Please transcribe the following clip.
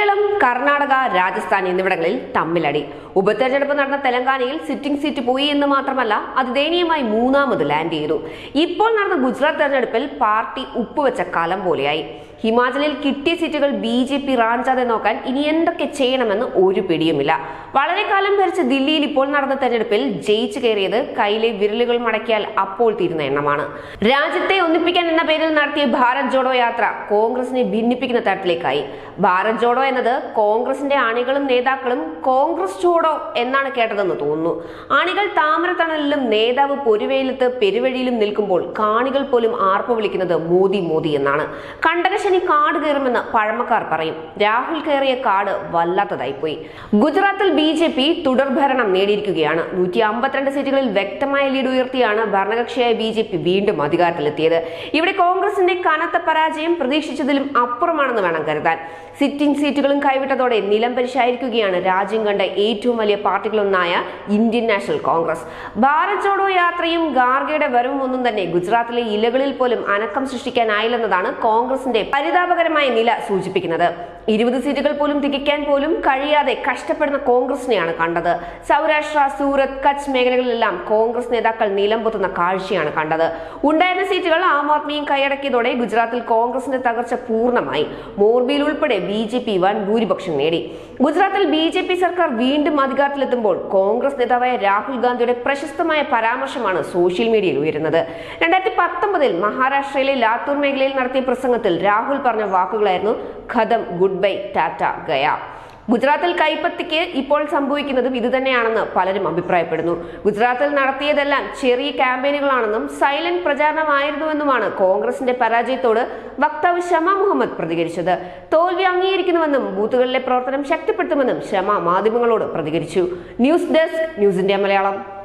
കേരളം കർണാടക രാജസ്ഥാൻ എന്നിവിടങ്ങളിൽ തമ്മിലടി ഉപതെരഞ്ഞെടുപ്പ് നടന്ന തെലങ്കാനയിൽ സിറ്റിംഗ് സീറ്റ് പോയി എന്ന് മാത്രമല്ല അത് ദയനീയമായി മൂന്നാമത് ലാൻഡ് ചെയ്തു ഇപ്പോൾ നടന്ന ഗുജറാത്ത് തെരഞ്ഞെടുപ്പിൽ പാർട്ടി ഉപ്പുവെച്ച കലം പോലെയായി ഹിമാചലിൽ കിട്ടിയ സീറ്റുകൾ ബി ജെ പി റാഞ്ചാതെ നോക്കാൻ ഇനി എന്തൊക്കെ ചെയ്യണമെന്ന് ഒരു പിടിയുമില്ല വളരെ കാലം ഭരിച്ച ദില്ലിയിൽ ഇപ്പോൾ നടന്ന തെരഞ്ഞെടുപ്പിൽ ജയിച്ചു കയറിയത് കയ്യിലെ വിരലുകൾ മടക്കിയാൽ അപ്പോൾ തീരുന്ന എണ്ണമാണ് രാജ്യത്തെ ഒന്നിപ്പിക്കാൻ എന്ന പേരിൽ നടത്തിയ ഭാരത് ജോഡോ യാത്ര കോൺഗ്രസിനെ ഭിന്നിപ്പിക്കുന്ന തരത്തിലേക്കായി ഭാരത് ജോഡോ എന്നത് കോൺഗ്രസിന്റെ അണികളും നേതാക്കളും കോൺഗ്രസ് ജോഡോ എന്നാണ് കേട്ടതെന്ന് തോന്നുന്നു അണികൾ താമരത്തണലിലും നേതാവ് പൊരുവെയിലത്ത് പെരുവഴിയിലും നിൽക്കുമ്പോൾ കാണികൾ പോലും ആർപ്പ് വിളിക്കുന്നത് മോദി മോദി എന്നാണ് കണ്ടകശനി കാട് കയറുമെന്ന് പഴമക്കാർ പറയും രാഹുൽ കയറിയ കാട് വല്ലാത്തതായിപ്പോയി ഗുജറാത്തിൽ ബി ജെ പി തുടർഭരണം നേടിയിരിക്കുകയാണ് നൂറ്റി അമ്പത്തിരണ്ട് സീറ്റുകളിൽ വ്യക്തമായ ലീഡ് ഉയർത്തിയാണ് ഭരണകക്ഷിയായ ബി ജെ പി വീണ്ടും അധികാരത്തിലെത്തിയത് ഇവിടെ കോൺഗ്രസിന്റെ കനത്ത പരാജയം പ്രതീക്ഷിച്ചതിലും അപ്പുറമാണെന്ന് വേണം കരുതാൻ സിറ്റിംഗ് സീറ്റുകളും കൈവിട്ടതോടെ നിലം പരിശായിരിക്കുകയാണ് രാജ്യം കണ്ട ഏറ്റവും വലിയ പാർട്ടികളൊന്നായ Indian National Congress Bharat Jodo യാത്രയും ഗാർഗയുടെ വരവും ഒന്നും തന്നെ ഗുജറാത്തിലെ ഇലകളിൽ പോലും അനക്കം സൃഷ്ടിക്കാനായില്ലെന്നതാണ് കോൺഗ്രസിന്റെ പരിതാപകരമായ നില സൂചിപ്പിക്കുന്നത് ഇരുപത് സീറ്റുകൾ പോലും തികയ്ക്കാൻ പോലും കഴിയാതെ കഷ്ടപ്പെടുന്ന കോൺഗ്രസിനെയാണ് കണ്ടത് സൗരാഷ്ട്ര സൂറത്ത് കച്ച് മേഖലകളിലെല്ലാം കോൺഗ്രസ് നേതാക്കൾ നിലംപൊത്തുന്ന കാഴ്ചയാണ് കണ്ടത് ഉണ്ടായിരുന്ന സീറ്റുകൾ ആം ആദ്മിയും കൈയടക്കിയതോടെ ഗുജറാത്തിൽ കോൺഗ്രസിന്റെ തകർച്ച പൂർണ്ണമായി മോർബിയിൽ ഉൾപ്പെടെ ബി ജെ പി വൻ ഭൂരിപക്ഷം നേടി ഗുജറാത്തിൽ ബി ജെ പി സർക്കാർ വീണ്ടും അധികാരത്തിലെത്തുമ്പോൾ കോൺഗ്രസ് നേതാവായ രാഹുൽ ഗാന്ധിയുടെ പ്രശസ്തമായ പരാമർശമാണ് സോഷ്യൽ മീഡിയയിൽ ഉയരുന്നത് രണ്ടായിരത്തി പത്തൊമ്പതിൽ മഹാരാഷ്ട്രയിലെ ലാത്തൂർ മേഖലയിൽ നടത്തിയ പ്രസംഗത്തിൽ രാഹുൽ പറഞ്ഞ വാക്കുകളായിരുന്നു ഖദം ഗുഡ് ബൈ ടാറ്റ ഗയ ഗുജറാത്തിൽ കൈപ്പത്തിക്ക് ഇപ്പോൾ സംഭവിക്കുന്നതും ഇതുതന്നെയാണെന്ന് പലരും അഭിപ്രായപ്പെടുന്നു ഗുജറാത്തിൽ നടത്തിയതെല്ലാം ചെറിയ ക്യാമ്പയിനുകളാണെന്നും സൈലന്റ് പ്രചാരണമായിരുന്നുവെന്നുമാണ് കോൺഗ്രസിന്റെ പരാജയത്തോട് വക്താവ് ഷമ മുഹമ്മദ് പ്രതികരിച്ചത് തോൽവി അംഗീകരിക്കുന്നുവെന്നും ബൂത്തുകളിലെ പ്രവർത്തനം ശക്തിപ്പെടുത്തുമെന്നും ഷമ മാധ്യമങ്ങളോട് പ്രതികരിച്ചു news desk news India Malayalam